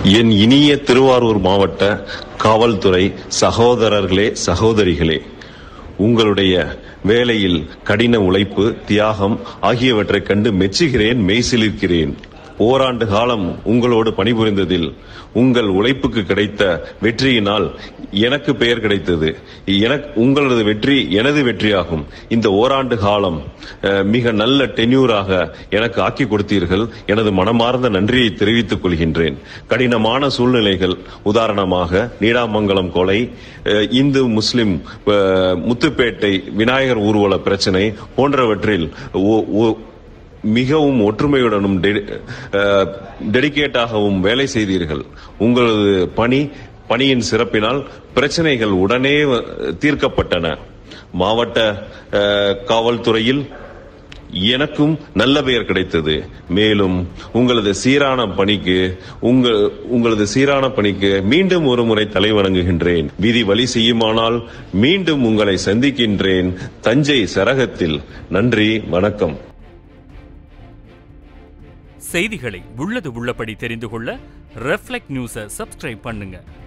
என் இனிய திருவாரூர் மாவட்ட காவல்துறை சகோதரர்களே சகோதரிகளே உங்களுடைய வேலையில் கடின உழைப்பு தியாகம் ஆகியவற்றைக் கண்டு மெச்சுகிறேன் மெய்சிலிருக்கிறேன் ஓராண்டு காலம் உங்களோடு பணிபுரிந்ததில் உங்கள் உழைப்புக்கு கிடைத்த வெற்றியினால் எனக்கு பெயர் கிடைத்தது எனக்கு உங்களது வெற்றி எனது வெற்றியாகும் இந்த ஓராண்டு காலம் அஹ், மிக நல்ல டென்யூராக எனக்கு ஆக்கி கொடுத்தீர்கள் எனது மனமார்ந்த நன்றியை தெரிவித்துக் கொள்கின்றேன் கடினமான சூழ்நிலைகள் உதாரணமாக நீடாமங்கலம் கொலை அஹ், இந்து முஸ்லிம் அஹ், முத்துப்பேட்டை விநாயகர் ஊர்வல பிரச்சனை போன்றவற்றில் ஓ- ஓ- மிகவும் ஒற்றுமையுடனும் டெடிகேட்டாகவும் வேலை செய்தீர்கள் உங்களது பணி பணியின் சிறப்பினால் பிரச்சனைகள் உடனே வ- தீர்க்கப்பட்டன மாவட்ட அஹ், காவல்துறையில் எனக்கும் நல்ல பெயர் கிடைத்தது மேலும் உங்களது சீரான பணிக்கு உங்கள் உங்களது சீரான பணிக்கு மீண்டும் ஒரு முறை தலைவணங்குகின்றேன் விதி வழி செய்யுமானால் மீண்டும் உங்களை சந்திக்கின்றேன் தஞ்சை சரகத்தில் நன்றி வணக்கம் செய்திகளை உள்ளது உள்ளபடி தெரிந்து கொள்ள ரெஃப்ளெக்ட் நியூஸை சப்ஸ்கிரைப் பண்ணுங்க